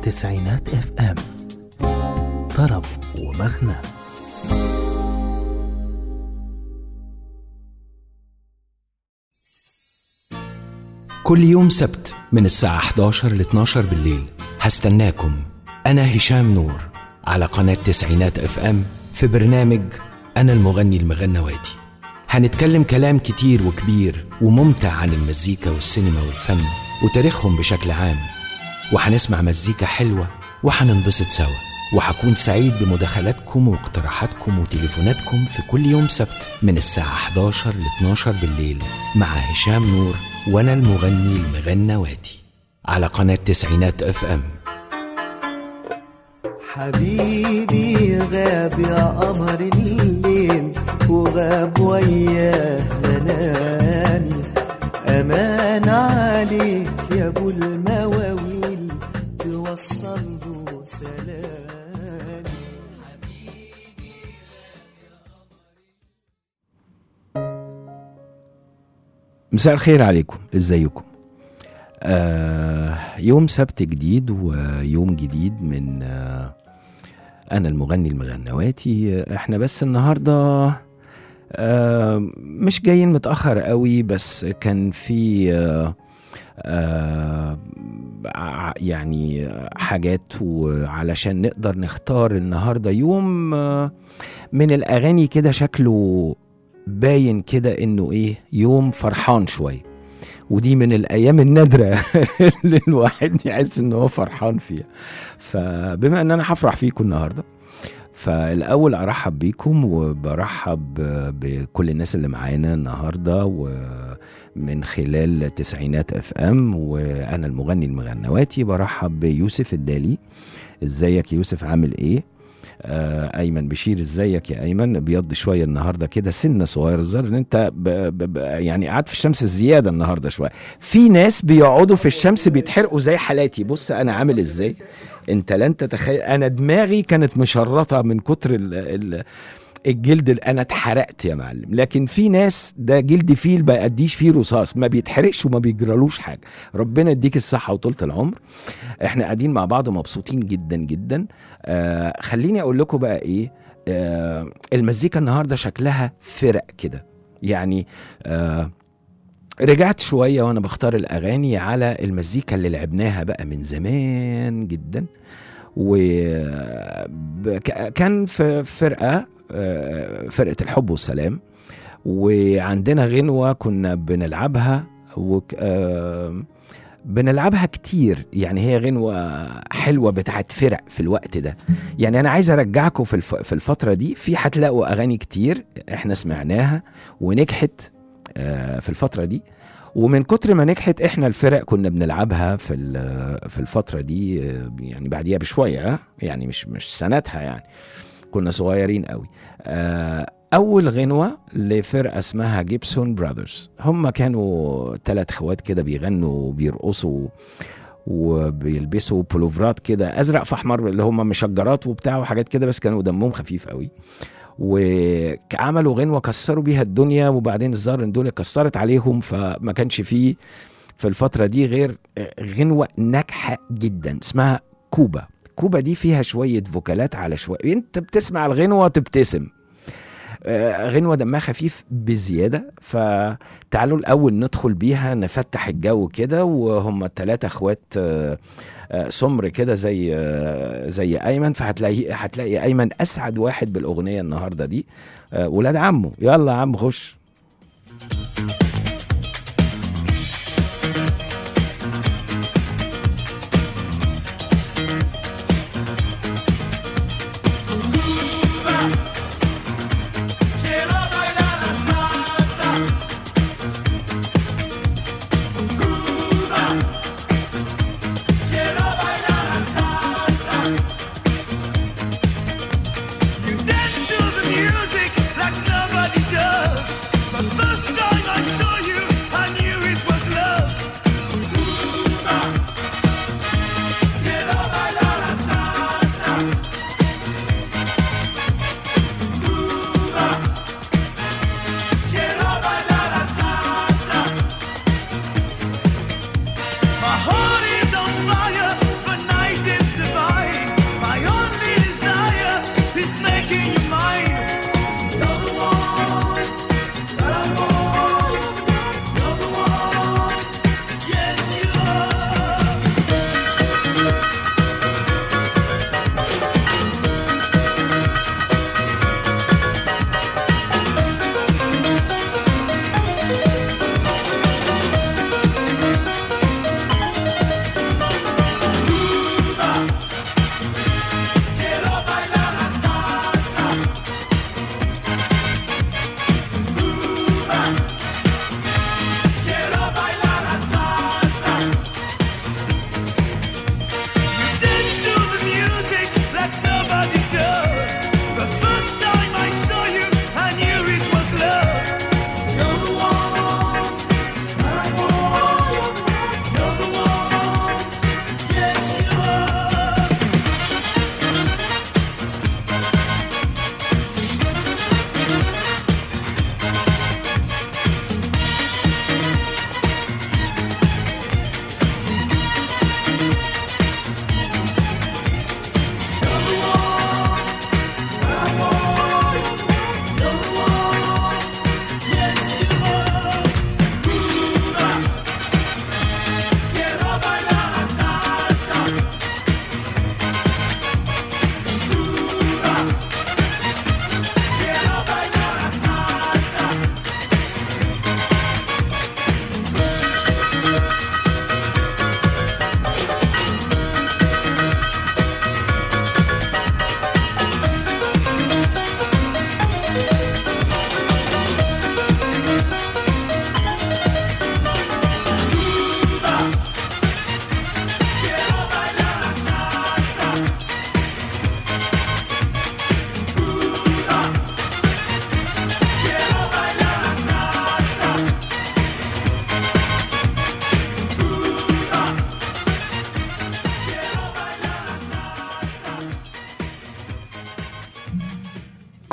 تسعينات اف ام طرب ومغنى كل يوم سبت من الساعة 11 ل 12 بالليل هستناكم أنا هشام نور على قناة تسعينات اف ام في برنامج أنا المغني المغنواتي هنتكلم كلام كتير وكبير وممتع عن المزيكا والسينما والفن وتاريخهم بشكل عام وهنسمع مزيكا حلوة وهننبسط سوا وهكون سعيد بمداخلاتكم واقتراحاتكم وتليفوناتكم في كل يوم سبت من الساعة 11 ل 12 بالليل مع هشام نور وأنا المغني المغنواتي على قناة تسعينات اف ام حبيبي غاب يا قمر الليل وغاب وياه منامي أمان عليك يا أبو المواويل توصل له سلامي مساء الخير عليكم ازيكم آه يوم سبت جديد ويوم جديد من آه انا المغني المغنواتي احنا بس النهارده آه مش جايين متاخر قوي بس كان في آه آه ع- يعني حاجات وعلشان نقدر نختار النهارده يوم آه من الاغاني كده شكله باين كده انه ايه يوم فرحان شويه ودي من الايام النادره اللي الواحد يحس ان هو فرحان فيها فبما ان انا هفرح فيكم النهارده فالاول ارحب بيكم وبرحب بكل الناس اللي معانا النهارده ومن خلال تسعينات اف ام وانا المغني المغنواتي برحب بيوسف الدالي ازيك يا يوسف عامل ايه آه ايمن بشير ازيك يا ايمن بيض شويه النهارده كده سنه صغيره الظاهر ان انت ب ب ب يعني قعدت في الشمس زياده النهارده شويه في ناس بيقعدوا في الشمس بيتحرقوا زي حالاتي بص انا عامل ازاي انت لن تتخيل انا دماغي كانت مشرطه من كتر ال ال الجلد اللي انا اتحرقت يا معلم لكن في ناس ده جلد فيل ما يأديش فيه رصاص ما بيتحرقش وما بيجرالوش حاجه ربنا يديك الصحه وطولة العمر احنا قاعدين مع بعض مبسوطين جدا جدا آه خليني اقول لكم بقى ايه آه المزيكا النهارده شكلها فرق كده يعني آه رجعت شويه وانا بختار الاغاني على المزيكا اللي لعبناها بقى من زمان جدا وكان في فرقه آه، فرقه الحب والسلام وعندنا غنوه كنا بنلعبها وك آه، بنلعبها كتير يعني هي غنوة حلوة بتاعت فرق في الوقت ده يعني أنا عايز أرجعكم في الف... في الفترة دي في هتلاقوا أغاني كتير إحنا سمعناها ونجحت آه، في الفترة دي ومن كتر ما نجحت احنا الفرق كنا بنلعبها في ال- في الفتره دي آه، يعني بعديها بشويه آه، يعني مش مش سنتها يعني كنا صغيرين قوي آه، اول غنوه لفرقه اسمها جيبسون براذرز هم كانوا ثلاث اخوات كده بيغنوا وبيرقصوا وبيلبسوا بولوفرات كده ازرق في احمر اللي هم مشجرات وبتاع وحاجات كده بس كانوا دمهم خفيف قوي وعملوا غنوه كسروا بيها الدنيا وبعدين الظاهر ان الدنيا كسرت عليهم فما كانش فيه في الفتره دي غير غنوه ناجحه جدا اسمها كوبا كوبا دي فيها شويه فوكالات على شويه انت بتسمع الغنوه تبتسم آه، غنوة دمها خفيف بزيادة فتعالوا الأول ندخل بيها نفتح الجو كده وهم التلاتة اخوات آه، آه، سمر كده زي آه، زي أيمن فهتلاقي هتلاقي أيمن أسعد واحد بالأغنية النهاردة دي آه، ولاد عمه يلا يا عم خش Quiero bailar la salsa. Cuba. Quiero bailar la salsa. You dance to the music like nobody does.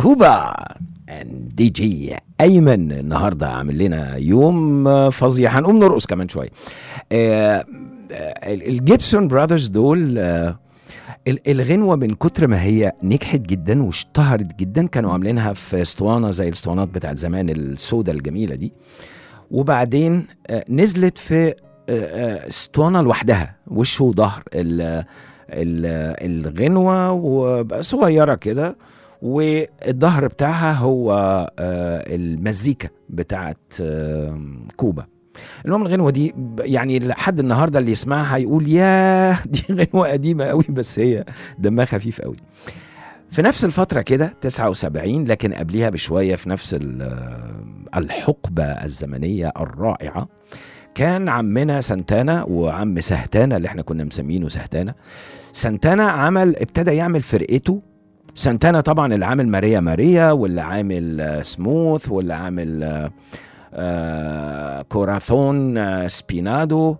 كوبا دي جي ايمن النهارده عامل لنا يوم آه، فظيع هنقوم نرقص كمان شويه آه، آه، الجيبسون براذرز دول آه، ال- الغنوة من كتر ما هي نجحت جدا واشتهرت جدا كانوا عاملينها في اسطوانة زي الاسطوانات بتاعت زمان السودة الجميلة دي وبعدين آه، نزلت في آه، آه، اسطوانة لوحدها وش وظهر ال- ال- الغنوة وبقى صغيرة كده والظهر بتاعها هو آه، المزيكا بتاعت آه، كوبا المهم الغنوة دي ب- يعني لحد النهارده اللي يسمعها يقول ياه دي غنوة قديمة قوي بس هي دمها خفيف قوي في نفس الفترة كده 79 لكن قبليها بشوية في نفس ال- الحقبة الزمنية الرائعة كان عمنا سانتانا وعم سهتانا اللي احنا كنا مسمينه سهتانا سانتانا عمل ابتدى يعمل فرقته سانتانا طبعا اللي عامل ماريا ماريا واللي عامل آه، سموث واللي عامل آه، آه، كوراثون آه، سبينادو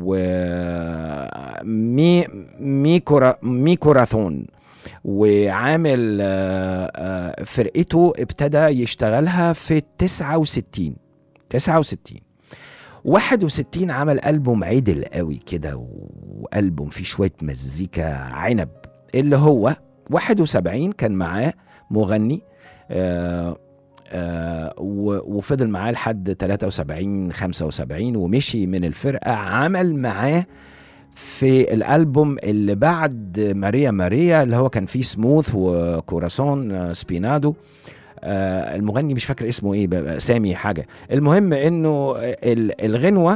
ومي مي كورا مي كوراثون وعامل آه، آه، فرقته ابتدى يشتغلها في 69 69 61 عمل ألبوم عدل قوي كده وألبوم فيه شوية مزيكا عنب اللي هو 71 كان معاه مغني آه آه و- وفضل معاه لحد 73 75 ومشي من الفرقة عمل معاه في الألبوم اللي بعد ماريا ماريا اللي هو كان فيه سموث وكوراسون آه، سبينادو آه المغني مش فاكر اسمه ايه بقى سامي حاجة المهم انه ال- الغنوة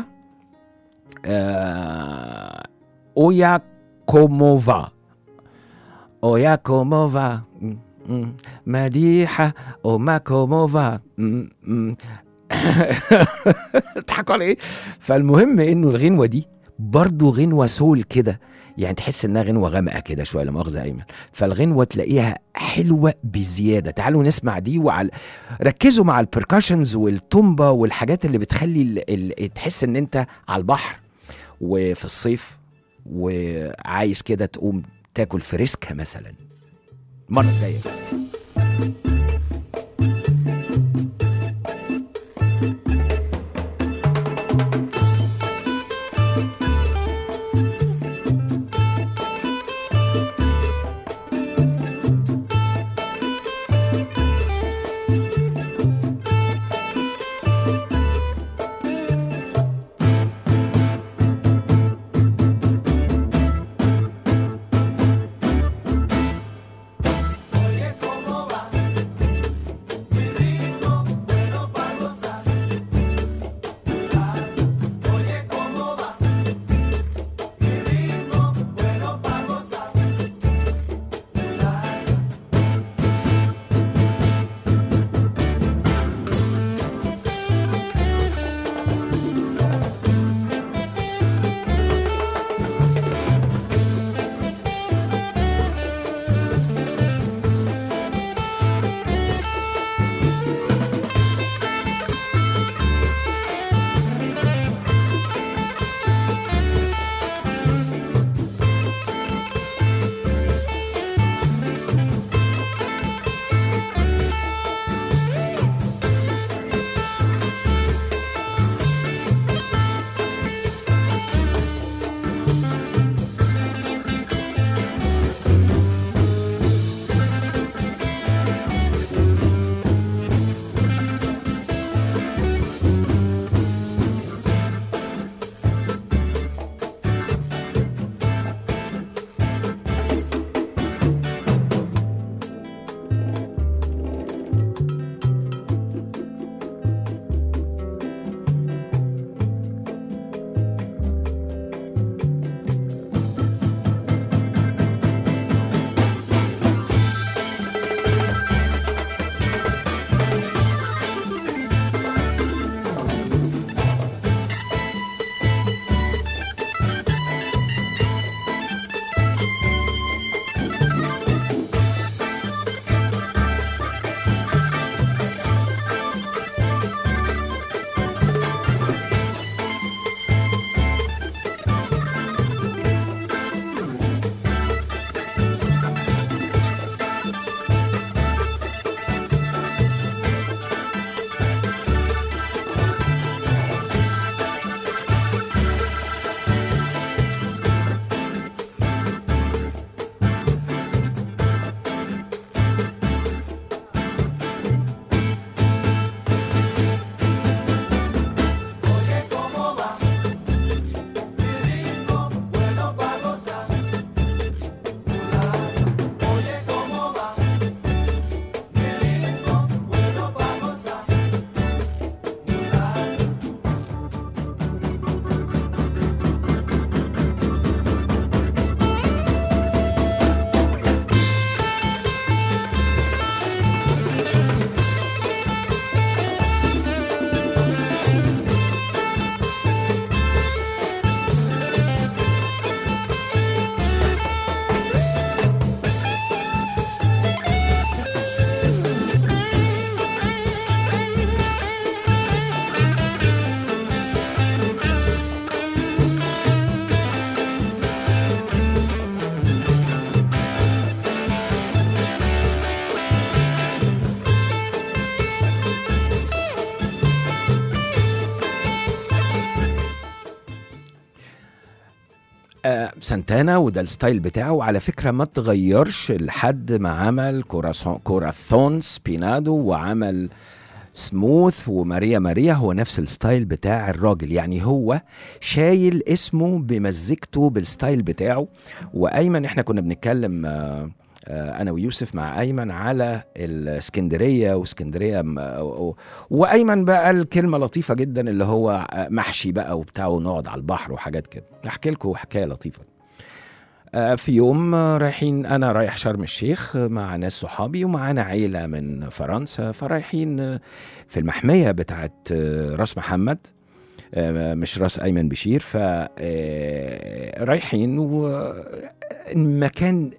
آه اويا كوموفا اويا كوموفا م- م- مديحة اوما كوموفا م- م. اضحكوا على ايه فالمهم انه الغنوة دي برضو غنوة سول كده يعني تحس انها غنوة غامقة كده شوية لا مؤاخذة ايمن فالغنوة تلاقيها حلوة بزيادة تعالوا نسمع دي وعلى ركزوا مع البركاشنز والتومبا والحاجات اللي بتخلي ال... ال... تحس ان انت على البحر وفي الصيف وعايز كده تقوم تاكل فريسكا مثلا المرة الجاية Oye, cómo va, سانتانا وده الستايل بتاعه وعلى فكره ما تغيرش لحد ما عمل كوراسون كوراثون سبينادو وعمل سموث وماريا ماريا هو نفس الستايل بتاع الراجل يعني هو شايل اسمه بمزجته بالستايل بتاعه وايمن احنا كنا بنتكلم آه، آه، انا ويوسف مع ايمن على الاسكندريه واسكندريه م- و- وايمن بقى الكلمه لطيفه جدا اللي هو آه، محشي بقى وبتاع ونقعد على البحر وحاجات كده احكي لكم حكايه لطيفه آه، في يوم آه، رايحين انا رايح شرم الشيخ آه، مع ناس صحابي ومعانا عيله من فرنسا فرايحين آه، في المحميه بتاعت آه، راس محمد آه، مش راس ايمن بشير ف آه، رايحين والمكان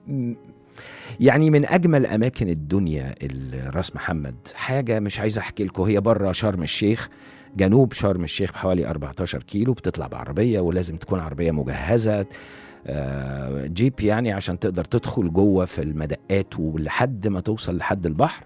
يعني من اجمل اماكن الدنيا ال- راس محمد حاجه مش عايز احكي لكم هي بره شرم الشيخ جنوب شرم الشيخ بحوالي 14 كيلو بتطلع بعربيه ولازم تكون عربيه مجهزه آه، جيب يعني عشان تقدر تدخل جوه في المدقات ولحد ما توصل لحد البحر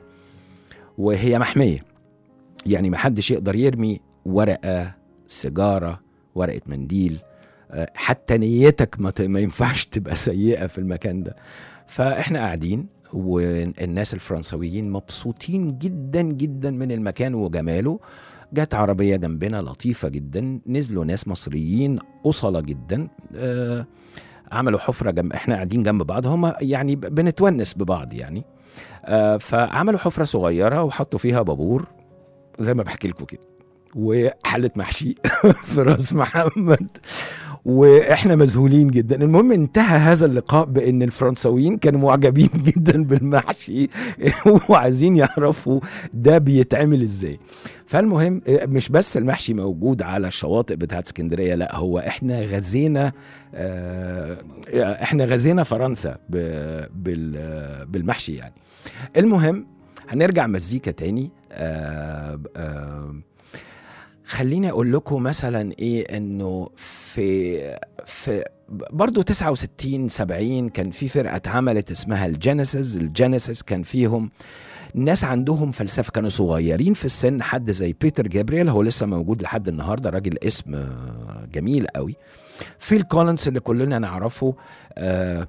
وهي محميه يعني محدش يقدر يرمي ورقه سيجاره ورقه منديل آه، حتى نيتك ما ت- ما ينفعش تبقى سيئه في المكان ده فاحنا قاعدين والناس الفرنسويين مبسوطين جدا جدا من المكان وجماله جت عربيه جنبنا لطيفه جدا نزلوا ناس مصريين اصله جدا آه عملوا حفره جنب احنا قاعدين جنب بعض هم يعني ب- بنتونس ببعض يعني آه فعملوا حفره صغيره وحطوا فيها بابور زي ما بحكي لكم كده وحله محشي في راس محمد واحنا مذهولين جدا المهم انتهى هذا اللقاء بان الفرنساويين كانوا معجبين جدا بالمحشي وعايزين يعرفوا ده بيتعمل ازاي فالمهم آه، مش بس المحشي موجود على الشواطئ بتاعت اسكندريه لا هو احنا غزينا آه، احنا غزينا فرنسا ب- بال- آه، بالمحشي يعني المهم هنرجع مزيكا تاني آه، آه، خليني اقول لكم مثلا ايه انه في في برضه 69 70 كان في فرقه اتعملت اسمها الجينيسيس الجينيسيس كان فيهم ناس عندهم فلسفه كانوا صغيرين في السن حد زي بيتر جابرييل هو لسه موجود لحد النهارده راجل اسم آه، جميل قوي فيل كولينز اللي كلنا نعرفه آه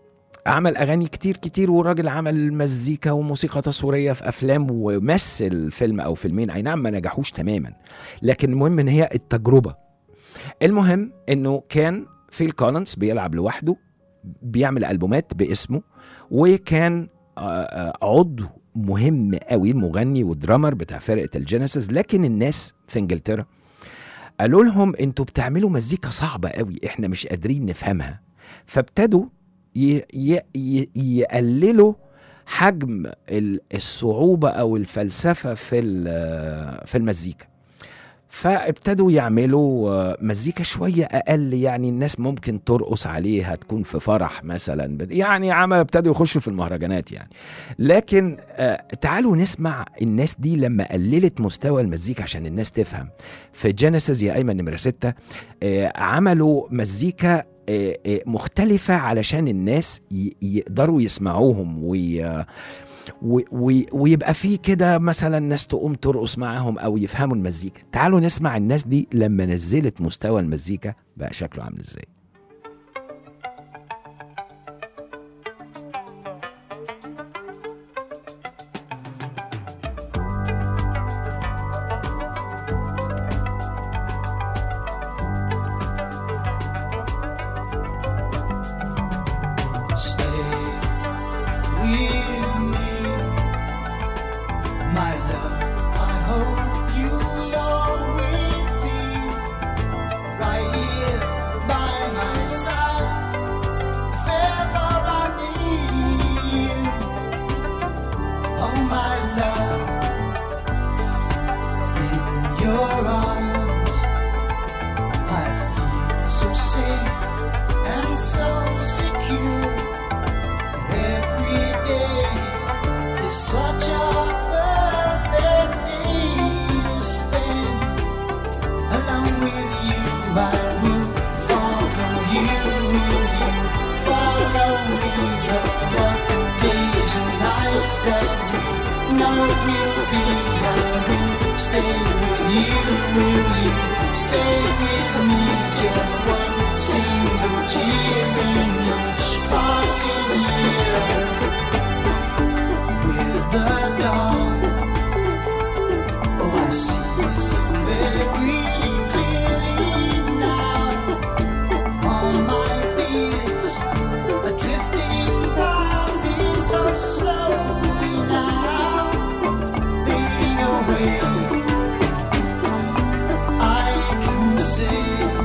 عمل اغاني كتير كتير والراجل عمل مزيكا وموسيقى تصويريه في افلام ومثل فيلم او فيلمين اي نعم ما نجحوش تماما لكن المهم ان هي التجربه المهم انه كان فيل كولينز بيلعب لوحده بيعمل البومات باسمه وكان آه، آه، عضو مهم قوي المغني والدرامر بتاع فرقه الجينيسيس لكن الناس في انجلترا قالوا لهم انتوا بتعملوا مزيكا صعبه قوي احنا مش قادرين نفهمها فابتدوا ي- ي- ي- يقللوا حجم ال- الصعوبة أو الفلسفة في ال- في المزيكا فابتدوا يعملوا آه، مزيكا شوية أقل يعني الناس ممكن ترقص عليها تكون في فرح مثلا بد- يعني عمل ابتدوا يخشوا في المهرجانات يعني لكن آه، تعالوا نسمع الناس دي لما قللت مستوى المزيكا عشان الناس تفهم في جينيسيس يا أيمن نمرة ستة آه، عملوا مزيكا آه، آه، مختلفة علشان الناس ي- يقدروا يسمعوهم وي و- و- ويبقى في كده مثلا ناس تقوم ترقص معاهم او يفهموا المزيكا تعالوا نسمع الناس دي لما نزلت مستوى المزيكا بقى شكله عامل ازاي Stay with me, my love. I hope you'll always be right here by my side. If ever I need you, oh my love, in your arms, I feel so safe and so secure. Every day is such a perfect day to spend along with you. I will follow you, will you follow me? All the days and nights that we know will be. I will stay with you? Will you stay with me? Just one single tear in each passing year. With the dawn, oh, I see so very clearly now. All my fears are drifting by me so slowly now, fading away. I can say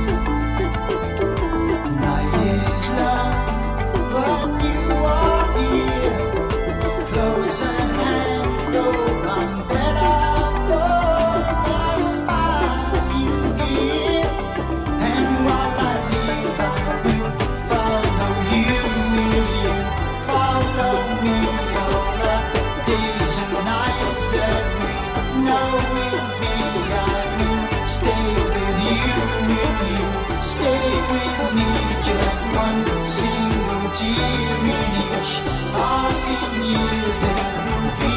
night is long, but you are here. Close a hand, oh, I'm better for the smile you give. And while I live, I will follow you. Will you follow me all the days and nights that we know will be? I will stay with you. Will you stay with me? Just one single tear in each passing year there will be.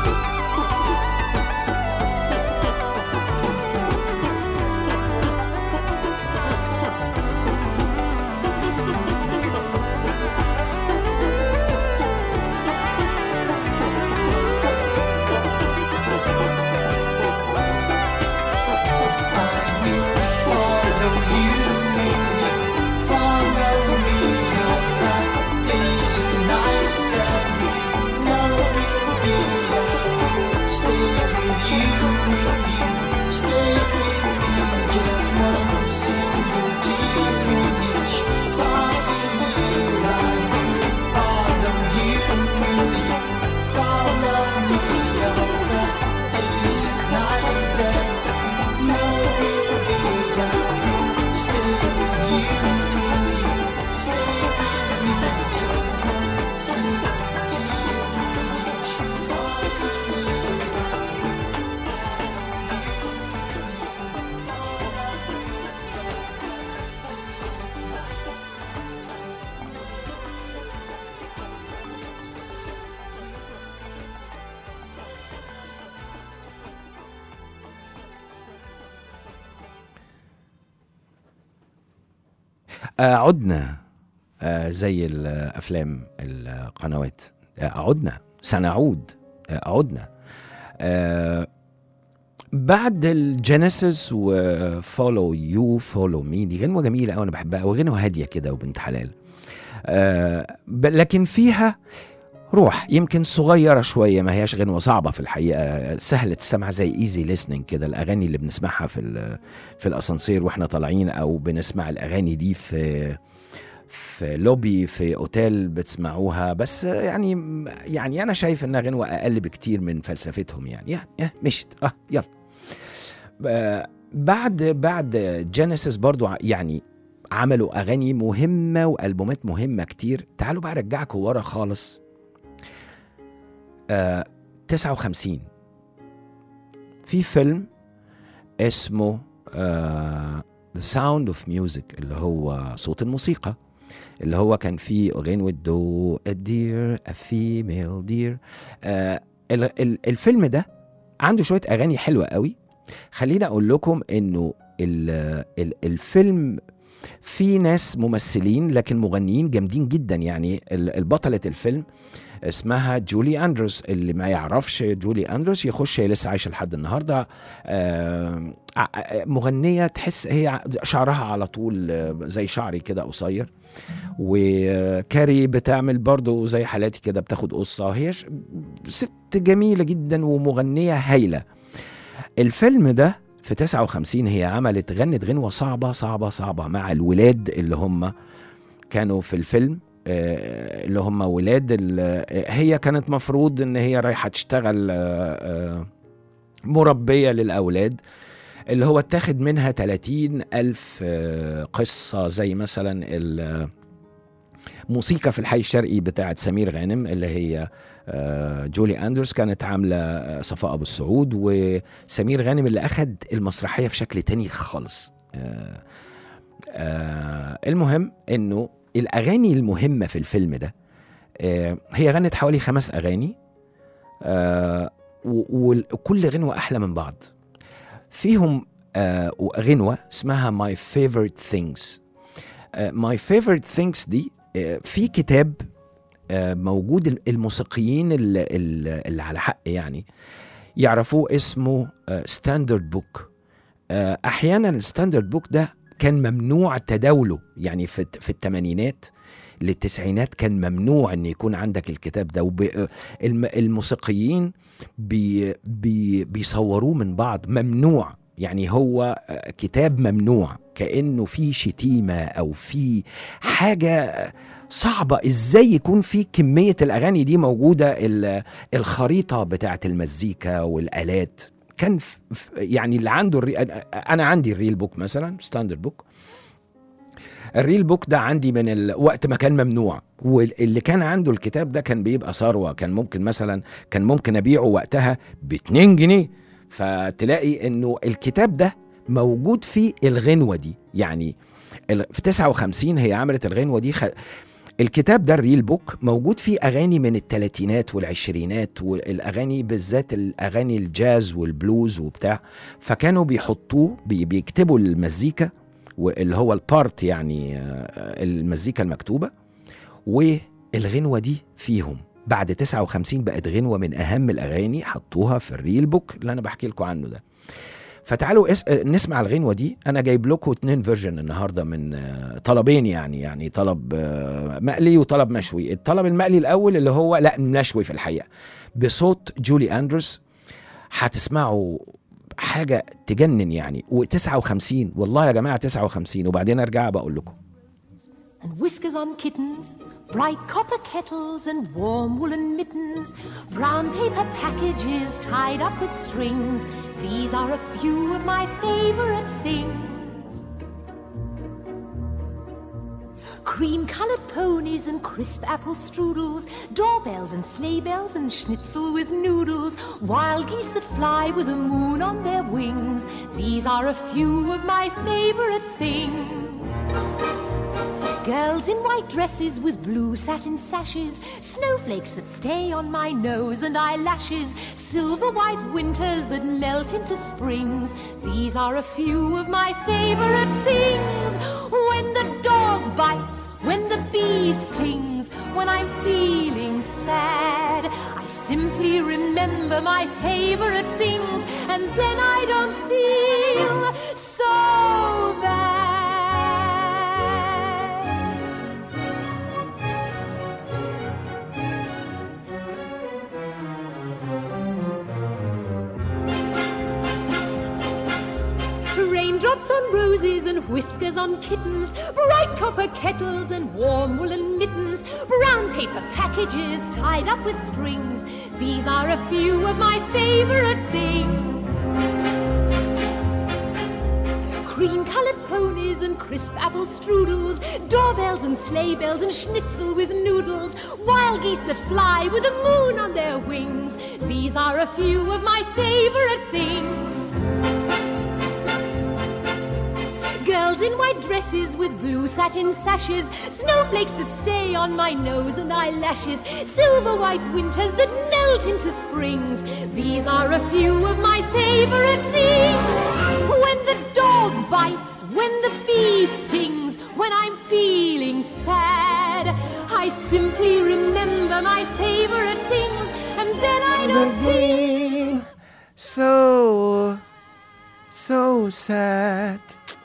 I will follow you. Will you follow me all the days and nights that we know will be? I will stay with you. Will you stay with me? Just one single tear in each passing year. I will follow you. Will you follow me all the days and nights that no will be right. Stay with you, stay with me. Just one single tear in each passing year. آه عدنا آه زي الافلام القنوات آه عدنا سنعود آه عدنا آه بعد الجينيسيس وفولو يو فولو مي دي غنوه جميله قوي انا بحبها وغنوه هاديه كده وبنت حلال آه ب- لكن فيها روح يمكن صغيرة شوية ما هياش غنوة صعبة في الحقيقة سهلة السمع زي ايزي listening كده الأغاني اللي بنسمعها في ال- في الأسانسير واحنا طالعين أو بنسمع الأغاني دي في في لوبي في اوتيل بتسمعوها بس يعني يعني انا شايف انها غنوه اقل بكتير من فلسفتهم يعني يا يا مشت اه يلا آه، بعد بعد جينيسيس برضو ع- يعني عملوا اغاني مهمه والبومات مهمه كتير تعالوا بقى ارجعكم ورا خالص آه 59 في فيلم اسمه آه The Sound of Music اللي هو صوت الموسيقى اللي هو كان فيه غنوة دو a deer a female deer آه ال- ال- الفيلم ده عنده شوية أغاني حلوة قوي خليني أقول لكم إنه ال- ال- الفيلم في ناس ممثلين لكن مغنيين جامدين جدا يعني ال- البطلة الفيلم اسمها جولي اندروس اللي ما يعرفش جولي اندروس يخش هي لسه عايشه لحد النهارده آه، ع- ع- مغنيه تحس هي شعرها على طول آه، زي شعري كده قصير وكاري بتعمل برضو زي حالاتي كده بتاخد قصه هي ش- ست جميله جدا ومغنيه هايله الفيلم ده في 59 هي عملت غنت غنوه صعبه صعبه صعبه مع الولاد اللي هم كانوا في الفيلم آه، اللي هم ولاد ال- آه، هي كانت مفروض ان هي رايحه تشتغل آه، آه، مربيه للاولاد اللي هو اتاخد منها 30 ألف آه، قصة زي مثلا ال- موسيقى في الحي الشرقي بتاعت سمير غانم اللي هي آه، جولي أندرز كانت عاملة آه، صفاء أبو السعود وسمير غانم اللي أخد المسرحية في شكل تاني خالص آه، آه، المهم إنه الأغاني المهمة في الفيلم ده آه، هي غنت حوالي خمس أغاني آه، و- وكل غنوة أحلى من بعض فيهم آه غنوه اسمها ماي فيفورت ثينجز ماي فيفورت ثينجز دي آه في كتاب آه موجود الموسيقيين اللي, اللي على حق يعني يعرفوه اسمه ستاندرد بوك احيانا الستاندرد بوك ده كان ممنوع تداوله يعني في في الثمانينات للتسعينات كان ممنوع ان يكون عندك الكتاب ده والموسيقيين بي بي بيصوروه من بعض ممنوع يعني هو آه، كتاب ممنوع كانه في شتيمه او في حاجه صعبة ازاي يكون في كمية الاغاني دي موجودة ال- الخريطة بتاعت المزيكا والالات كان ف- ف- يعني اللي عنده الري... أنا- انا عندي الريل بوك مثلا ستاندرد بوك الريل بوك ده عندي من الوقت ما كان ممنوع واللي كان عنده الكتاب ده كان بيبقى ثروه كان ممكن مثلا كان ممكن ابيعه وقتها ب 2 جنيه فتلاقي انه الكتاب ده موجود فيه الغنوه دي يعني ال- في 59 هي عملت الغنوه دي خ... الكتاب ده الريل بوك موجود فيه اغاني من الثلاثينات والعشرينات والاغاني بالذات الاغاني الجاز والبلوز وبتاع فكانوا بيحطوه بي... بيكتبوا المزيكا واللي هو البارت يعني آه، المزيكا المكتوبه والغنوه دي فيهم بعد 59 بقت غنوه من اهم الاغاني حطوها في الريل بوك اللي انا بحكي لكم عنه ده فتعالوا اس... آه، نسمع الغنوه دي انا جايب لكم اتنين فيرجن النهارده من آه، طلبين يعني يعني طلب آه، مقلي وطلب مشوي الطلب المقلي الاول اللي هو لا مشوي في الحقيقه بصوت جولي اندرز هتسمعوا حاجه تجنن يعني و59 والله يا جماعه 59 وبعدين ارجع بقول لكم and whiskers on kittens, bright copper kettles and warm woolen mittens, brown paper packages tied up with strings. These are a few of my favorite things. Cream colored ponies and crisp apple strudels, doorbells and sleigh bells and schnitzel with noodles, wild geese that fly with the moon on their wings. These are a few of my favorite things. Girls in white dresses with blue satin sashes, snowflakes that stay on my nose and eyelashes, silver white winters that melt into springs. These are a few of my favorite things. When the dog bites, when the bee stings, when I'm feeling sad, I simply remember my favorite things, and then I don't feel so bad. Raindrops on roses and whiskers on kittens, bright copper kettles and warm woolen mittens, brown paper packages tied up with strings. These are a few of my favorite things. Cream colored ponies and crisp apple strudels, doorbells and sleigh bells and schnitzel with noodles, wild geese that fly with the moon on their wings. These are a few of my favorite things. Girls in white dresses with blue satin sashes, snowflakes that stay on my nose and eyelashes, silver white winters that melt into springs. These are a few of my favorite things. When the dog bites, when the bee stings, when I'm feeling sad, I simply remember my favorite things, and then I don't feel. so so sad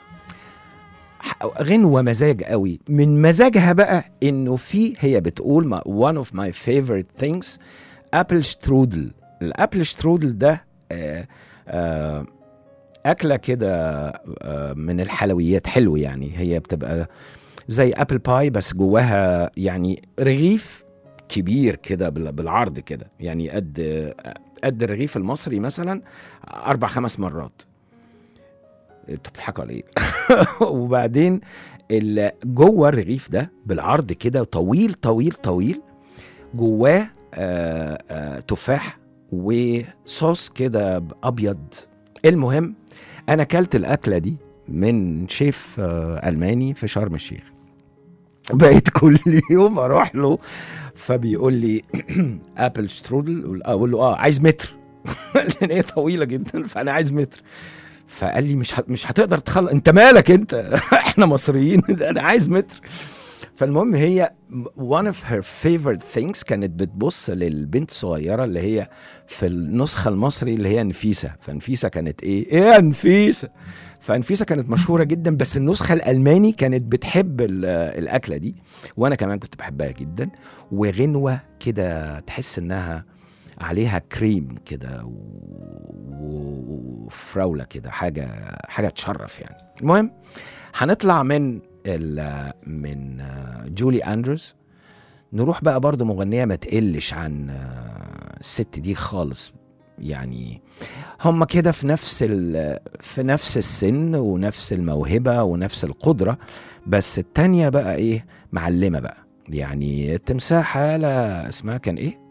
غنوة مزاج قوي من مزاجها بقى انه في هي بتقول ما one of my favorite things ابل شترودل الابل شترودل ده آه آه اكله كده آه من الحلويات حلو يعني هي بتبقى زي ابل باي بس جواها يعني رغيف كبير كده بال- بالعرض كده يعني قد قد الرغيف المصري مثلا اربع خمس مرات انتوا بتضحكوا على ايه وبعدين ال- جوه الرغيف ده بالعرض كده طويل طويل طويل جواه آه، آه، تفاح وصوص كده ابيض المهم انا اكلت الاكله دي من شيف آه، الماني في شرم الشيخ بقيت كل يوم اروح له فبيقول لي ابل سترودل اقول له اه عايز متر لان هي طويله جدا فانا عايز متر فقال لي مش هت- مش هتقدر تخلص انت مالك انت احنا مصريين انا عايز متر فالمهم هي one of her favorite things كانت بتبص للبنت الصغيره اللي هي في النسخه المصري اللي هي نفيسه فنفيسه كانت ايه ايه يا نفيسه فنفيسه كانت مشهوره جدا بس النسخه الالماني كانت بتحب ال- الاكله دي وانا كمان كنت بحبها جدا وغنوه كده تحس انها عليها كريم كده و- وفراوله كده حاجه حاجه تشرف يعني المهم هنطلع من ال من آه، جولي اندروز نروح بقى برضو مغنيه ما تقلش عن آه، الست دي خالص يعني هم كده في نفس ال- في نفس السن ونفس الموهبه ونفس القدره بس التانية بقى ايه معلمه بقى يعني التمساح لا اسمها كان ايه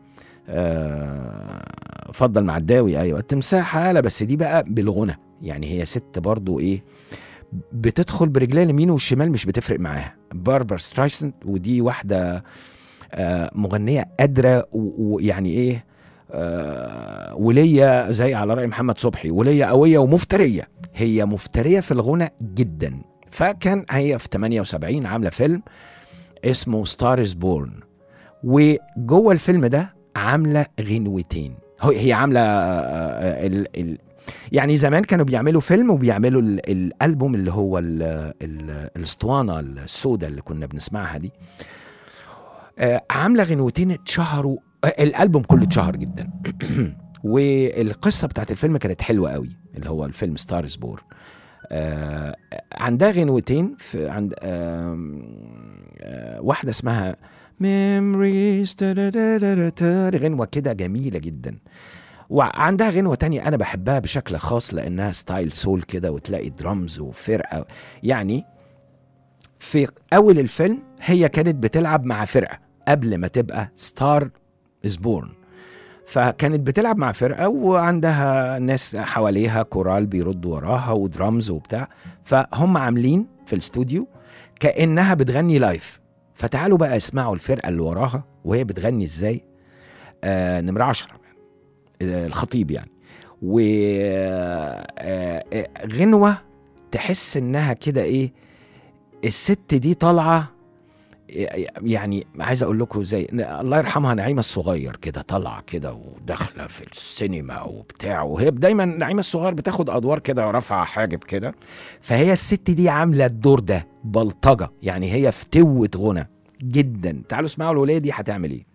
آه فضل معداوي ايوه التمساح هالة بس دي بقى بالغنى يعني هي ست برضو ايه بتدخل برجليها اليمين والشمال مش بتفرق معاها باربر سترايسند ودي واحده آه مغنيه قادره و- ويعني ايه آه ولية زي على رأي محمد صبحي ولية قوية ومفترية هي مفترية في الغنى جدا فكان هي في 78 عاملة فيلم اسمه ستار از بورن وجوه الفيلم ده عامله غنوتين هو هي عامله آه، ال ال يعني زمان كانوا بيعملوا فيلم وبيعملوا ال الالبوم اللي هو ال ال الاسطوانه السوداء اللي كنا بنسمعها دي آه، عامله غنوتين اتشهروا آه، الالبوم كله اتشهر جدا والقصه بتاعت الفيلم كانت حلوه قوي اللي هو الفيلم ستارز بور آه عندها غنوتين في عند آم، آه واحده اسمها ميموريز غنوه كده جميله جدا وعندها غنوه تانية انا بحبها بشكل خاص لانها ستايل سول كده وتلاقي درامز وفرقه يعني في اول الفيلم هي كانت بتلعب مع فرقه قبل ما تبقى ستار از بورن فكانت بتلعب مع فرقه وعندها ناس حواليها كورال بيردوا وراها ودرامز وبتاع فهم عاملين في الاستوديو كانها بتغني لايف فتعالوا بقى اسمعوا الفرقه اللي وراها وهي بتغني ازاي آه نمره 10 آه الخطيب يعني و آه آه غنوه تحس انها كده ايه الست دي طالعه يعني عايز اقول لكم ازاي الله يرحمها نعيمه الصغير كده طالعه كده وداخله في السينما وبتاع وهي دايما نعيمه الصغير بتاخد ادوار كده ورافعه حاجب كده فهي الست دي عامله الدور ده بلطجه يعني هي فتوه غنى جدا تعالوا اسمعوا الوليه دي هتعمل ايه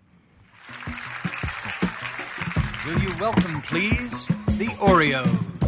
Will you welcome, please, the Oreos?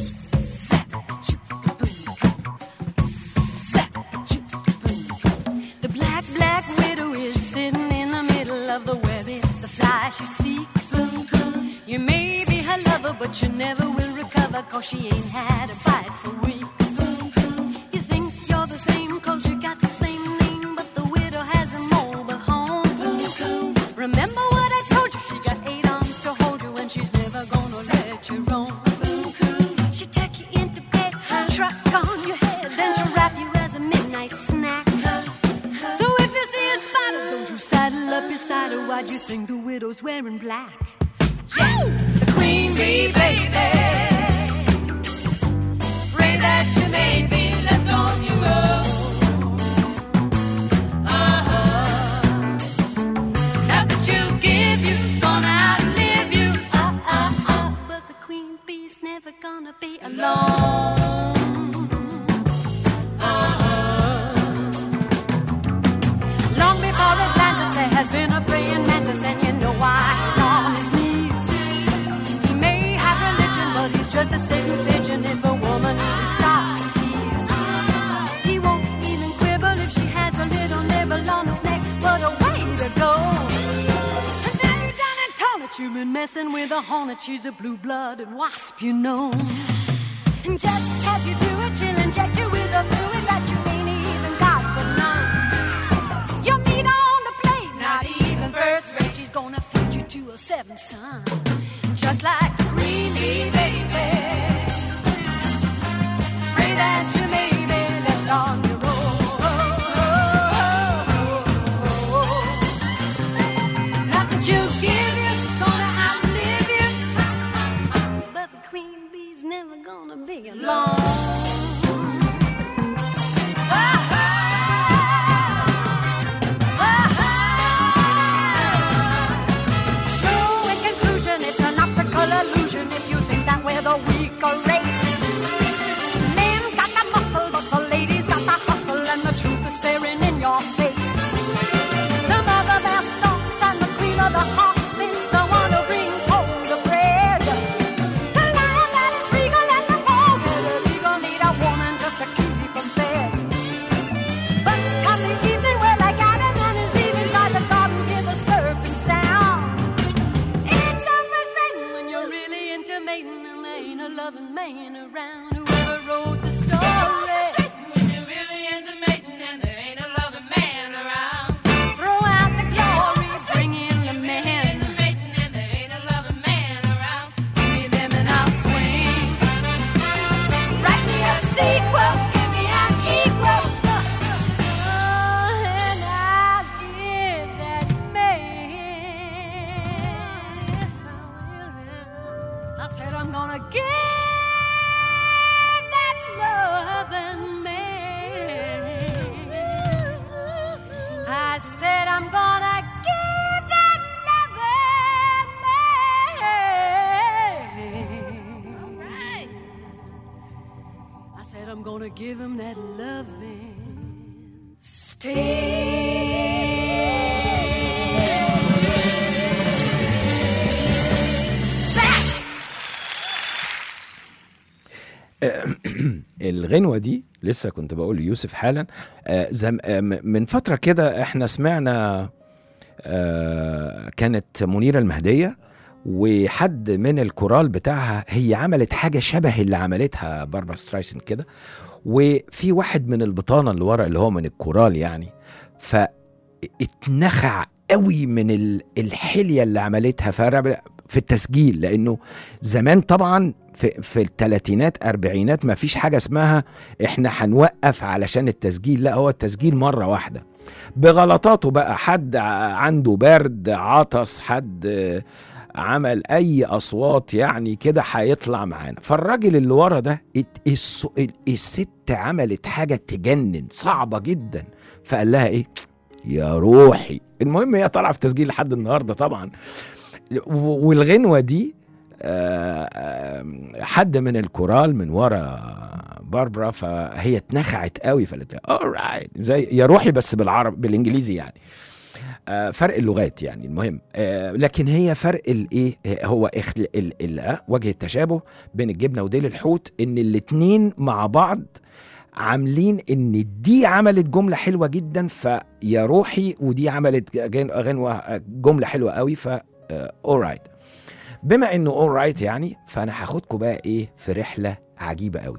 The black, black widow is sitting in the middle of the web. It's the fly she seeks. You may be her lover, but you never will recover, cause she ain't had a bite for weeks. You think you're the same, cause you got the same name, but the widow has a mobile home. Remember what I told you? She got eight arms to hold you, and she's never gonna let you roam. She take you into bed, truck on your head, then she'll wrap you as a midnight snack. So if you see a spider, don't you saddle up your cider. Why do you think the widow's wearing black? The queen bee, baby. Pray that you may be left on your own. Uh-huh. Nothing she'll give you, gonna outlive you. Uh-uh-uh. But the queen bee's never gonna be alone. Long before Atlantis, there has been a praying mantis, and you know why he's on his knees. He may have religion, but he's just a Satan pigeon if a woman even starts to tease. He won't even quibble if she has a little nibble on his neck, but a way to go. And now you done and torn it, you've been messing with a hornet, she's a blue-blooded wasp, you know. And just as you do it, she'll inject you with a fluid that you ain't even got but none. Your meat on the plate, not even first rate. She's gonna feed you to a seventh son, just like the queen bee, baby. Pray that you may be left on your own. Nothing she'll give you, gonna outlive you. But the queen bee's never gonna be alone. like a race. Men got the muscle, but the ladies got the hustle, and the truth is staring in your face. The mother bear stalks and the queen of the hawks is the one who brings home the bread. The lion that is regal and the bald-headed eagle need a woman just to keep 'em fed. But come the evening where like Adam and his Eve inside the garden hear the serpent sound. It's so frustrating when you're really into mating and there ain't a loving man around. Whoever wrote the story. When you're really into mating and there ain't a loving man around. Throw out the glory, bring in the man. Mating and there ain't a loving man around. Give me them and I'll swing. Write me a sequel, give me an equal. Oh, and I'll give that man. Yes, I will. I said I'm gonna give that loving man. I said I'm gonna give that loving man. I said I'm gonna give him that loving الغنوة دي لسه كنت بقول ليوسف حالا آه، زم آه، م- من فترة كده احنا سمعنا آه، كانت منيرة المهدية وحد من الكورال بتاعها هي عملت حاجة شبه اللي عملتها باربرا سترايسن كده وفي واحد من البطانة اللي ورا اللي هو من الكورال يعني فاتنخع قوي من ال- الحلية اللي عملتها فرب- في التسجيل لانه زمان طبعا في في الثلاثينات اربعينات ما فيش حاجه اسمها احنا هنوقف علشان التسجيل لا هو التسجيل مره واحده بغلطاته بقى حد ع- عنده برد عطس حد آه، عمل اي اصوات يعني كده هيطلع معانا فالراجل اللي ورا ده ات- الس- ال- الست عملت حاجه تجنن صعبه جدا فقال لها ايه يا روحي المهم هي طالعه في تسجيل لحد النهارده طبعا و- والغنوه دي آه، آه، حد من الكورال من ورا باربرا فهي اتنخعت قوي فقالت alright زي يا روحي بس بالعرب بالانجليزي يعني آه، فرق اللغات يعني المهم آه، لكن هي فرق الايه هو اخل ال ال آه، وجه التشابه بين الجبنه وديل الحوت ان الاتنين مع بعض عاملين ان دي عملت جمله حلوه جدا فيا روحي ودي عملت جن- غنوه جمله حلوه قوي ف اورايت بما انه اورايت يعني فانا هاخدكم بقى ايه في رحله عجيبه قوي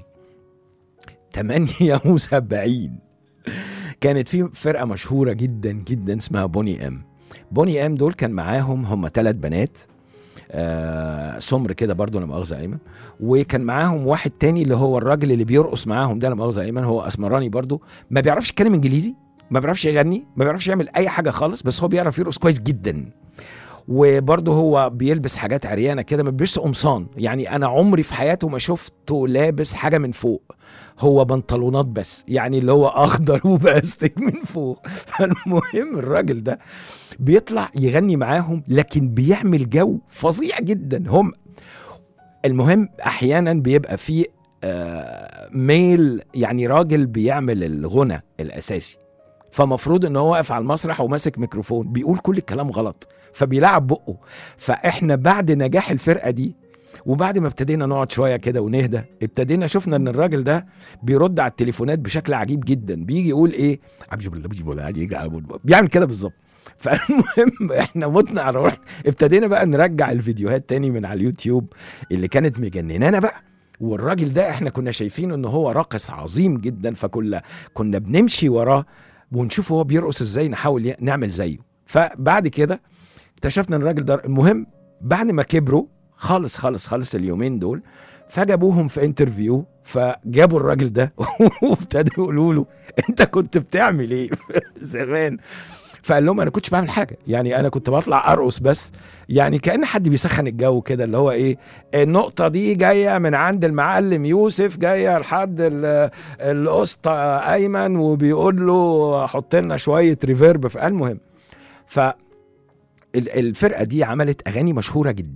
78 كانت في فرقه مشهوره جدا جدا اسمها بوني ام بوني ام دول كان معاهم هم ثلاث بنات آه سمر كده برضو لا مؤاخذه ايمن وكان معاهم واحد تاني اللي هو الراجل اللي بيرقص معاهم ده لا مؤاخذه ايمن هو اسمراني برضو ما بيعرفش يتكلم انجليزي ما بيعرفش يغني ما بيعرفش يعمل اي حاجه خالص بس هو بيعرف يرقص كويس جدا وبرضه هو بيلبس حاجات عريانه كده ما بيلبسش قمصان يعني انا عمري في حياته ما شفته لابس حاجه من فوق هو بنطلونات بس يعني اللي هو اخضر وباستك من فوق فالمهم الراجل ده بيطلع يغني معاهم لكن بيعمل جو فظيع جدا هم المهم احيانا بيبقى في آه، ميل يعني راجل بيعمل الغنى الاساسي فمفروض ان هو واقف على المسرح وماسك ميكروفون بيقول كل الكلام غلط فبيلعب بقه فاحنا بعد نجاح الفرقه دي وبعد ما ابتدينا نقعد شويه كده ونهدى ابتدينا شفنا ان الراجل ده بيرد على التليفونات بشكل عجيب جدا بيجي يقول ايه بيعمل كده بالظبط فالمهم احنا متنا على روحنا ابتدينا بقى نرجع الفيديوهات تاني من على اليوتيوب اللي كانت مجننانا بقى والراجل ده احنا كنا شايفينه ان هو راقص عظيم جدا فكنا كنا بنمشي وراه ونشوف هو بيرقص ازاي نحاول ي- نعمل زيه فبعد كده اكتشفنا ان الراجل ده المهم بعد ما كبروا خالص خالص خالص اليومين دول فجابوهم في انترفيو فجابوا الراجل ده وابتدوا يقولوا له انت كنت بتعمل ايه زمان فقال لهم انا كنتش بعمل حاجه يعني انا كنت بطلع ارقص بس يعني كان حد بيسخن الجو كده اللي هو ايه النقطه دي جايه من عند المعلم يوسف جايه لحد ال- الاسطى ايمن وبيقول له حط لنا شويه ريفيرب فالمهم ف ال- الفرقه دي عملت اغاني مشهوره جدا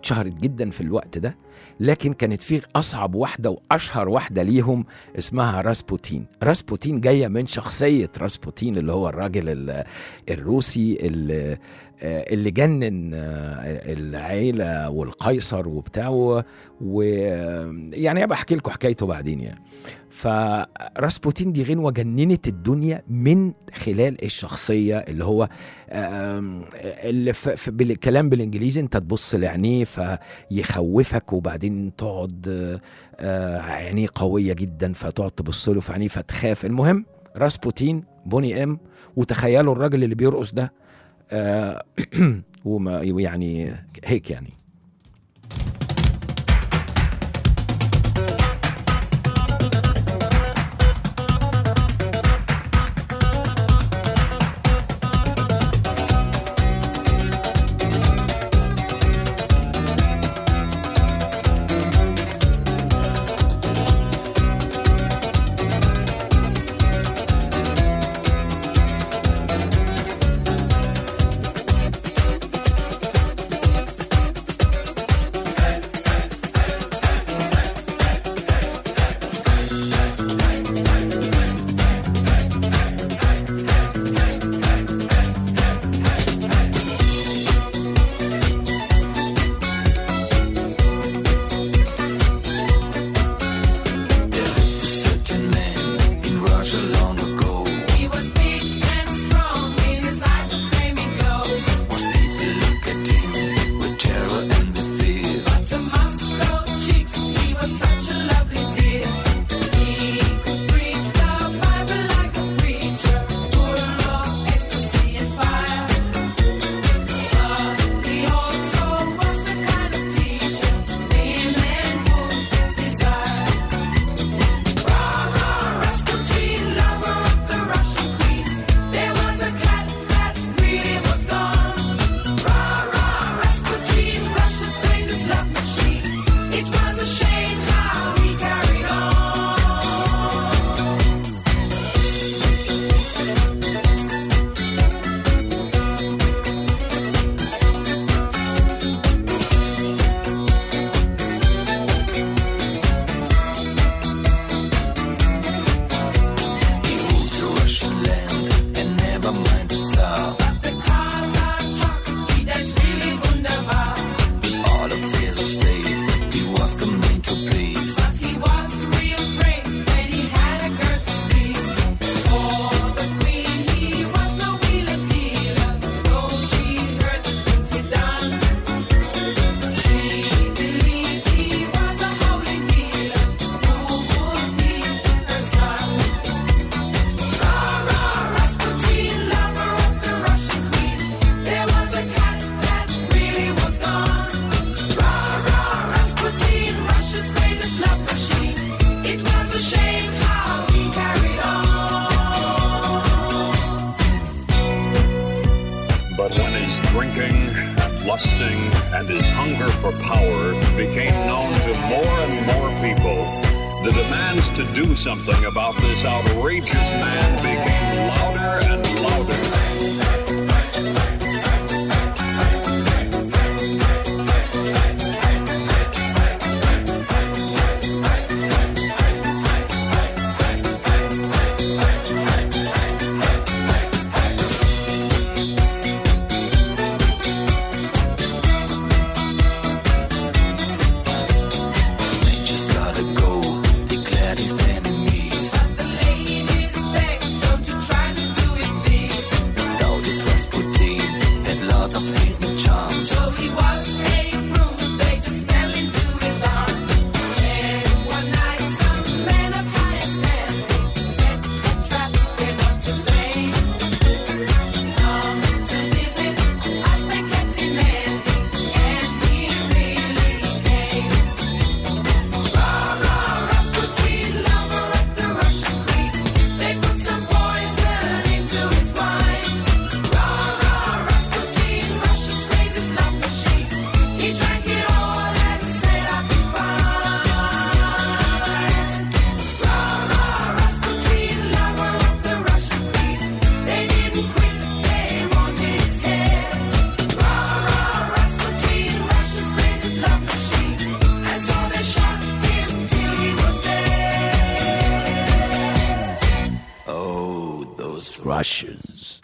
اتشهرت جدا في الوقت ده لكن كانت في اصعب واحده واشهر واحده ليهم اسمها راسبوتين راسبوتين جايه من شخصيه راسبوتين اللي هو الراجل ال- الروسي اللي آه، اللي جنن آه، العيله والقيصر وبتاعه ويعني ابقى احكي لكم حكايته بعدين يعني فراسبوتين دي غنوه جننت الدنيا من خلال الشخصيه اللي هو آم، اللي في في- بالكلام بالانجليزي انت تبص لعينيه فيخوفك وبعدين تقعد آه، آه، عينيه قويه جدا فتقعد تبص له في عينيه فتخاف المهم راسبوتين بوني ام وتخيلوا الراجل اللي بيرقص ده آه، وما يعني هيك يعني He was big and strong in his eyes a flaming glow. But to Moscow chicks, he was such a lovely dear. He could preach the Bible like a preacher, full of ecstasy and fire. But he also was the kind of teacher women would desire. Rasputin, lover of the Russian queen. There was a cat that really was gone. Rah, rah, Rasputin, Russia's greatest love machine. It was a shame how he carried on. But the cars are chock, he danced really wunderbar. But he was real great when he had a girl to squeeze. For the queen, he was no wheeler dealer. Though she heard the things he done, she believed he was a holy healer who would be her son. Rah, rah, Rasputin, lover of the Russian queen. There was a cat that really was gone. Rah, rah, Rasputin, Russia's greatest love machine. It was a shame how he carried on. But when his drinking and lusting and his hunger for power became known to more and more people, the demands to do something about this outrageous man became louder and louder. The ladies beg, don't you try to do it, please. Russians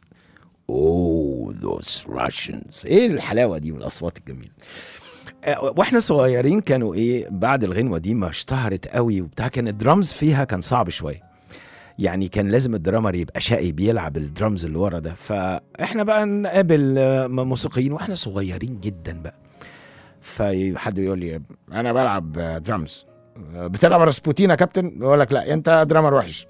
Oh those Russians ايه الحلاوه دي والاصوات الجميله آه، واحنا صغيرين كانوا ايه بعد الغنوه دي ما اشتهرت قوي وبتاع كان الدرامز فيها كان صعب شويه يعني كان لازم الدرامر يبقى شقي بيلعب الدرامز اللي ورا ده فاحنا بقى نقابل آه، موسيقيين واحنا صغيرين جدا بقى فحد يقول لي انا بلعب آه، درامز آه، بتلعب راسبوتين يا كابتن يقول لك لا انت درامر وحش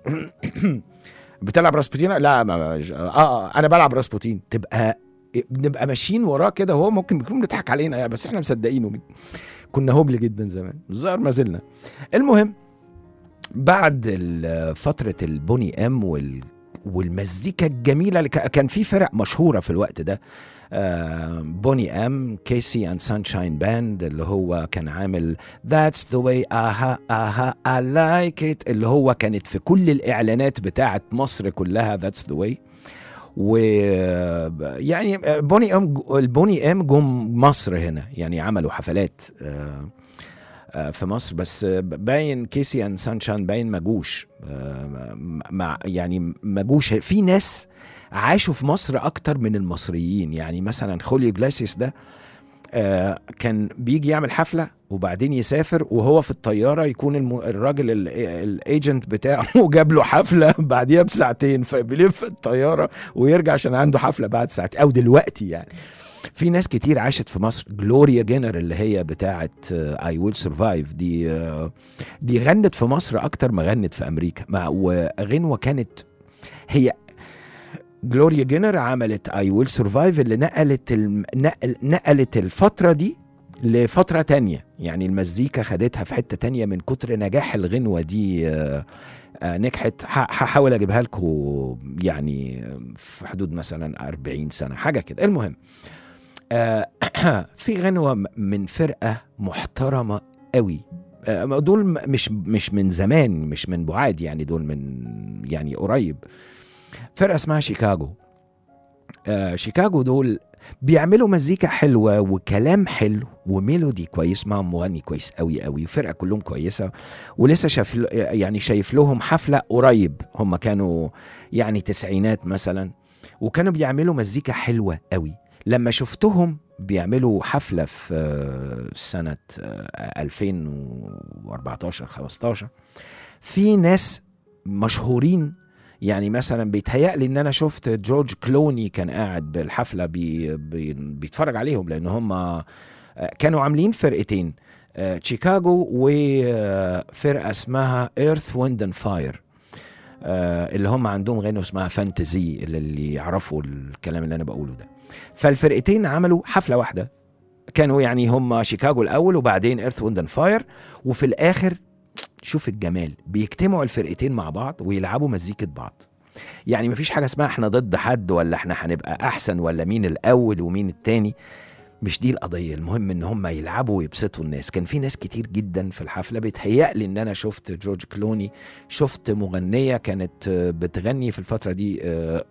بتلعب راسبوتين لا ما اه, آه انا بلعب راسبوتين تبقى بنبقى ماشيين وراه كده وهو ممكن بيكون بيضحك علينا يعني بس احنا مصدقينه كنا هبل جدا زمان الظاهر ما زلنا المهم بعد ال- فترة البوني ام وال والمزيكا الجميلة اللي كا- كان في فرق مشهورة في الوقت ده آه، بوني ام كيسي اند سانشاين باند اللي هو كان عامل That's the way اها اها I like it اللي هو كانت في كل الاعلانات بتاعت مصر كلها That's the way و يعني بوني ام البوني ام جم مصر هنا يعني عملوا حفلات آه، آه، في مصر بس آه، باين كيسي اند سانشان باين ما جوش آه، مع يعني ما جوش في ناس عاشوا في مصر اكتر من المصريين يعني مثلا خوليو جلاسيس ده آه، كان بيجي يعمل حفله وبعدين يسافر وهو في الطياره يكون الم... الراجل ال- الايجنت بتاعه جاب له حفله بعديها بساعتين فبيلف الطياره ويرجع عشان عنده حفله بعد ساعتين او دلوقتي يعني في ناس كتير عاشت في مصر جلوريا جينر اللي هي بتاعه اي ويل سرفايف دي آه، دي غنت في مصر اكتر ما غنت في امريكا مع وغنوه كانت هي جلوريا جينر عملت اي ويل سرفايف اللي نقلت الم... نقل... نقلت الفتره دي لفتره تانية يعني المزيكا خدتها في حته تانية من كتر نجاح الغنوه دي آه، آه، نجحت ه- هحاول اجيبها لكم يعني في حدود مثلا 40 سنه حاجه كده المهم آه، في غنوه م- من فرقه محترمه قوي آه، دول م- مش مش من زمان مش من بعاد يعني دول من يعني قريب فرقه اسمها شيكاغو آه شيكاغو دول بيعملوا مزيكا حلوه وكلام حلو وميلودي كويس معهم مغني كويس قوي قوي فرقه كلهم كويسه ولسه شاف يعني شايف لهم حفله قريب هم كانوا يعني تسعينات مثلا وكانوا بيعملوا مزيكا حلوه قوي لما شفتهم بيعملوا حفله في آه، سنه آه، 2014 15 في ناس مشهورين يعني مثلا بيتهيألي ان انا شفت جورج كلوني كان قاعد بالحفله بي بي بيتفرج عليهم لان هم كانوا عاملين فرقتين آه، شيكاغو وفرقه اسمها ايرث ويند اند فاير اللي هم عندهم غنوه اسمها فانتزي اللي, اللي يعرفوا الكلام اللي انا بقوله ده فالفرقتين عملوا حفله واحده كانوا يعني هم شيكاغو الاول وبعدين ايرث ويند اند فاير وفي الاخر شوف الجمال بيجتمعوا الفرقتين مع بعض ويلعبوا مزيكة بعض يعني مفيش حاجة اسمها احنا ضد حد ولا احنا هنبقى احسن ولا مين الاول ومين التاني مش دي القضية المهم ان هم يلعبوا ويبسطوا الناس كان في ناس كتير جدا في الحفلة بيتهيألي ان انا شفت جورج كلوني شفت مغنية كانت آه، بتغني في الفترة دي آه،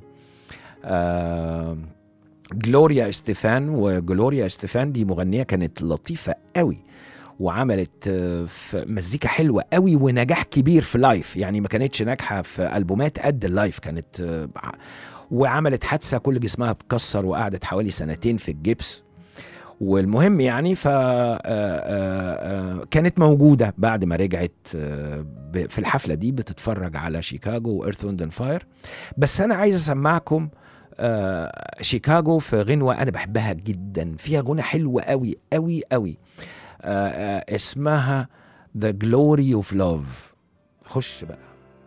آه، جلوريا استيفان وجلوريا استيفان دي مغنية كانت لطيفة قوي وعملت آه، في مزيكا حلوه قوي ونجاح كبير في لايف يعني ما كانتش ناجحه في البومات قد اللايف كانت آه، ع- وعملت حادثه كل جسمها اتكسر وقعدت حوالي سنتين في الجبس والمهم يعني ف آه، آه، آه، كانت موجوده بعد ما رجعت آه، ب- في الحفله دي بتتفرج على شيكاغو وايرث ويند فاير بس انا عايز اسمعكم آه، شيكاغو في غنوه انا بحبها جدا فيها غنى حلوه قوي قوي قوي آه، آه، اسمها The Glory of Love خش بقى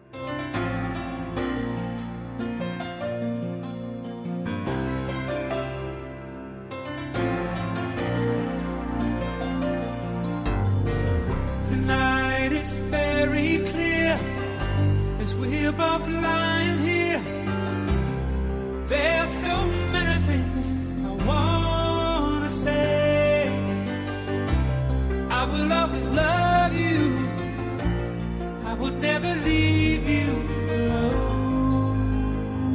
Tonight it's very clear as we're both lying here. There's so many things I wanna say. I will always love you. I would never leave you alone.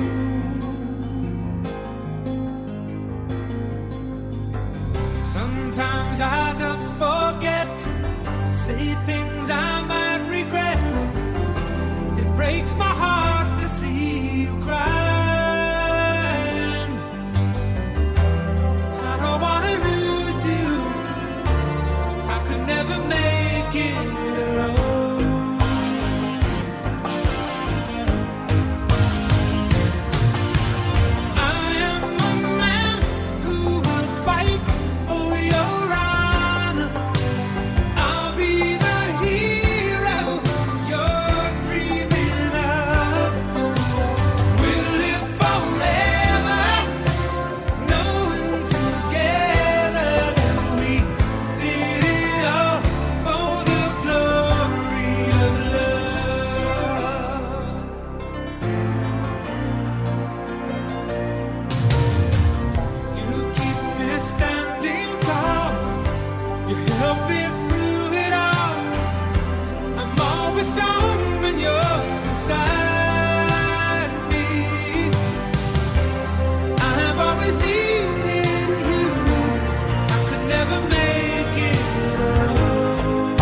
Sometimes I just forget say things I might regret. It breaks my heart to see you cry. help me through it all. I'm always strong when you're beside me. I have always needed you. I could never make it alone.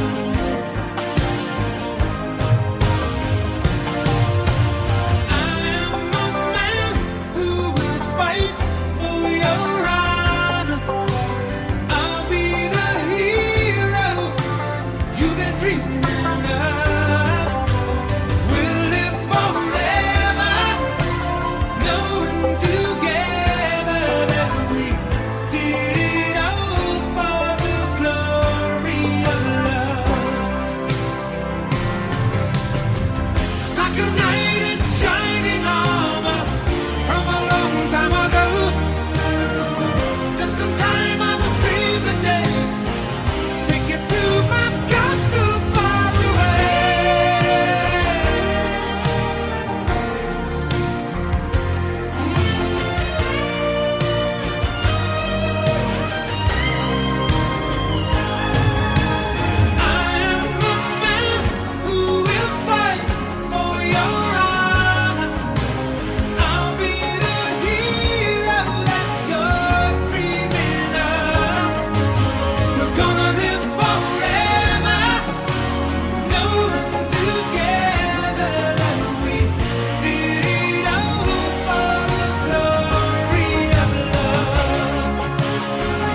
I am a man who will fight for your honor. I'll be the hero you've been dreaming of. We'll live forever, knowing together that we did it all for the glory of love. It's like a knight in shining armor from a long time ago. Just in time, I will save the day. Take you to my castle far away. I am a man who will fight for your honor. I'll be the hero that you're dreaming of. We're gonna live forever, knowing together that we did it all for the glory of love.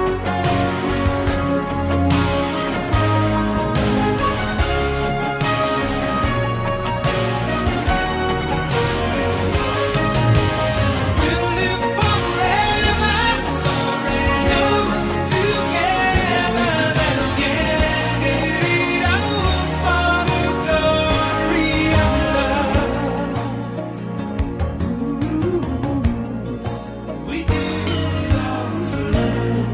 We'll live forever, knowing together that we did it all for the glory of love. We did it all for love.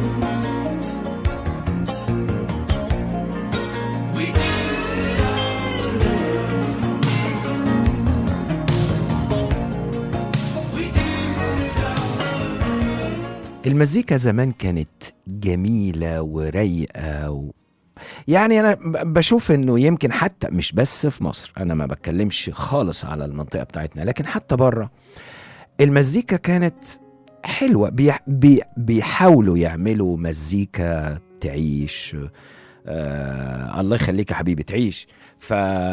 We did it all for love. We did it all for love. المزيكا زمان كانت جميلة ورايقة و... يعني أنا ب- بشوف إنه يمكن حتى مش بس في مصر أنا ما بتكلمش خالص على المنطقة بتاعتنا لكن حتى بره المزيكا كانت حلوة بي... بي... بيحاولوا يعملوا مزيكا تعيش آه... الله يخليك يا حبيبي تعيش ف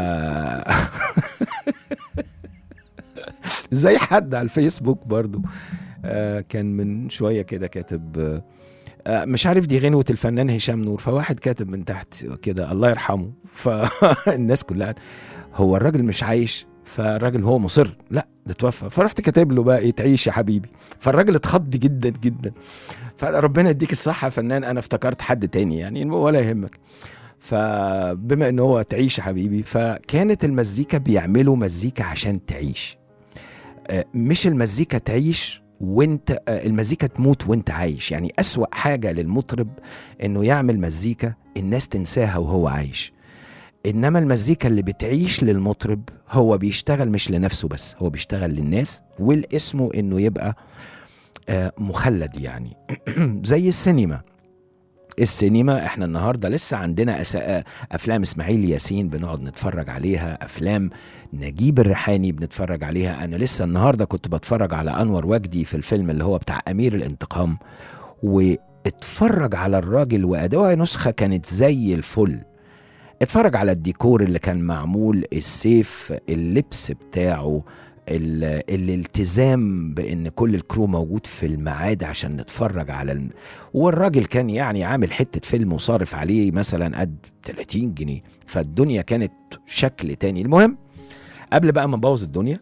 زي حد على الفيسبوك برضو آه كان من شويه كده كاتب آه آه، مش عارف دي غنوة الفنان هشام نور فواحد كاتب من تحت كده الله يرحمه فالناس كلها هو الراجل مش عايش فالراجل هو مصر لا ده توفى فرحت كاتب له بقى ايه تعيش يا حبيبي فالراجل اتخض جدا جدا فربنا يديك الصحة يا فنان انا افتكرت حد تاني يعني ولا يهمك فبما ان هو تعيش يا حبيبي فكانت المزيكا بيعملوا مزيكا عشان تعيش آه، مش المزيكا تعيش وانت آه، المزيكا تموت وانت عايش يعني أسوأ حاجة للمطرب انه يعمل مزيكا الناس تنساها وهو عايش انما المزيكا اللي بتعيش للمطرب هو بيشتغل مش لنفسه بس هو بيشتغل للناس والاسمه انه يبقى آه، مخلد يعني زي السينما السينما احنا النهارده لسه عندنا أسا... افلام اسماعيل ياسين بنقعد نتفرج عليها افلام نجيب الريحاني بنتفرج عليها انا لسه النهارده كنت بتفرج على انور وجدي في الفيلم اللي هو بتاع امير الانتقام واتفرج على الراجل وادوها نسخه كانت زي الفل اتفرج على الديكور اللي كان معمول السيف اللبس بتاعه ال- الالتزام بان كل الكرو موجود في الميعاد عشان نتفرج على الم... والراجل كان يعني عامل حته فيلم وصارف عليه مثلا قد 30 جنيه فالدنيا كانت شكل تاني المهم قبل بقى ما نبوظ الدنيا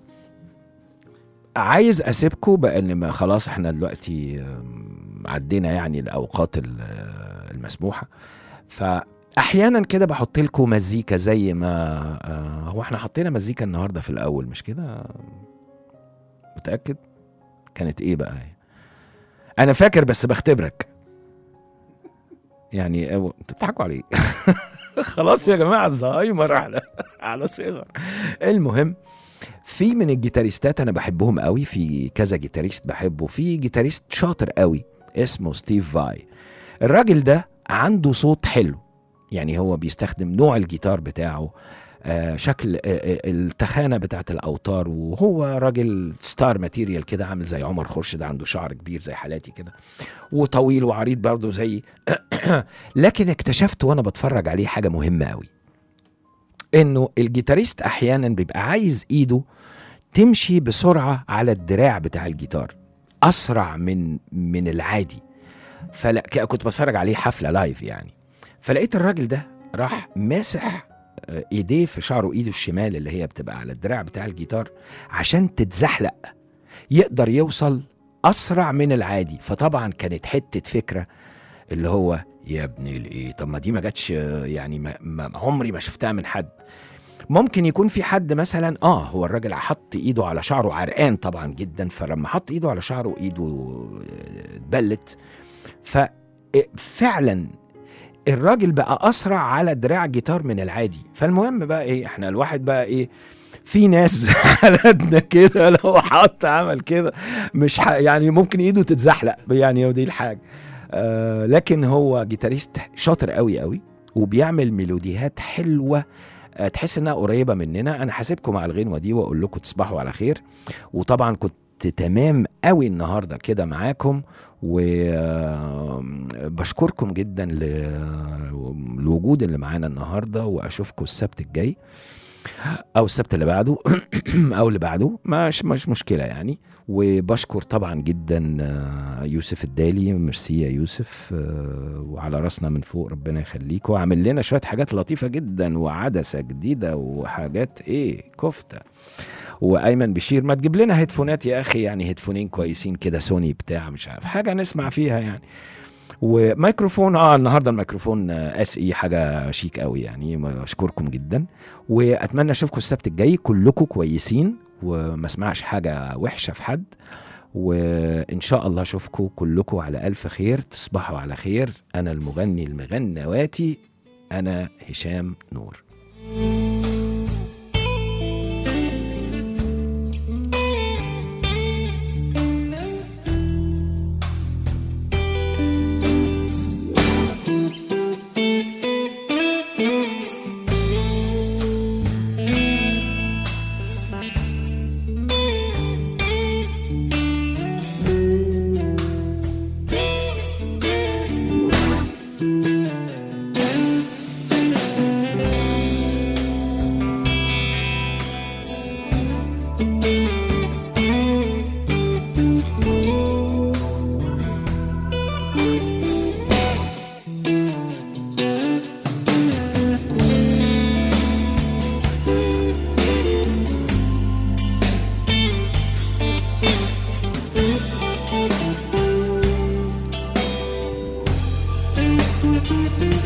عايز اسيبكم بان ما خلاص احنا دلوقتي آم، عدينا يعني الاوقات ال- المسموحه فاحيانا كده بحط لكم مزيكا زي ما آه، هو احنا حطينا مزيكا النهارده في الاول مش كده متاكد كانت ايه بقى انا فاكر بس بختبرك يعني أو- انتوا بتضحكوا عليه خلاص يا جماعه الزهايمر على على صغر المهم في من الجيتاريستات انا بحبهم قوي في كذا جيتاريست بحبه في جيتاريست شاطر قوي اسمه ستيف فاي الراجل ده عنده صوت حلو يعني هو بيستخدم نوع الجيتار بتاعه آه شكل آه آه، التخانه بتاعت الاوتار وهو راجل ستار ماتيريال كده عامل زي عمر خورشيد عنده شعر كبير زي حالاتي كده وطويل وعريض برضه زي لكن اكتشفت وانا بتفرج عليه حاجه مهمه قوي انه الجيتاريست احيانا بيبقى عايز ايده تمشي بسرعه على الدراع بتاع الجيتار اسرع من من العادي فلا ك- كنت بتفرج عليه حفله لايف يعني فلقيت الراجل ده راح ماسح آه، ايديه في شعره ايده الشمال اللي هي بتبقى على الدراع بتاع الجيتار عشان تتزحلق يقدر يوصل اسرع من العادي فطبعا كانت حته فكره اللي هو يا ابني الايه طب ما دي ما جاتش آه، يعني ما ما عمري ما شفتها من حد ممكن يكون في حد مثلا اه هو الراجل حط ايده على شعره عرقان طبعا جدا فلما حط ايده على شعره ايده آه، اتبلت ففعلا الراجل بقى اسرع على دراع جيتار من العادي فالمهم بقى ايه احنا الواحد بقى ايه في ناس حالاتنا كده لو حط عمل كده مش ح... يعني ممكن ايده تتزحلق يعني ودي الحاجه آه لكن هو جيتاريست شاطر قوي قوي وبيعمل ميلوديات حلوه آه تحس انها قريبه مننا انا هسيبكم على الغنوه دي واقول لكم تصبحوا على خير وطبعا كنت تمام قوي النهارده كده معاكم وبشكركم جدا ل- للوجود اللي معانا النهارده واشوفكم السبت الجاي او السبت اللي بعده او اللي بعده مش مش مشكله يعني وبشكر طبعا جدا آه، يوسف الدالي ميرسي يا يوسف آه، وعلى راسنا من فوق ربنا يخليك وعامل لنا شويه حاجات لطيفه جدا وعدسه جديده وحاجات ايه كفته وايمن بشير ما تجيب لنا هيدفونات يا اخي يعني هيدفونين كويسين كده سوني بتاع مش عارف حاجه نسمع فيها يعني وميكروفون اه النهارده الميكروفون اس اي حاجه شيك قوي يعني اشكركم جدا واتمنى اشوفكم السبت الجاي كلكم كويسين وما اسمعش حاجه وحشه في حد وان شاء الله اشوفكم كلكم على الف خير تصبحوا على خير انا المغني المغنواتي انا هشام نور Thank you.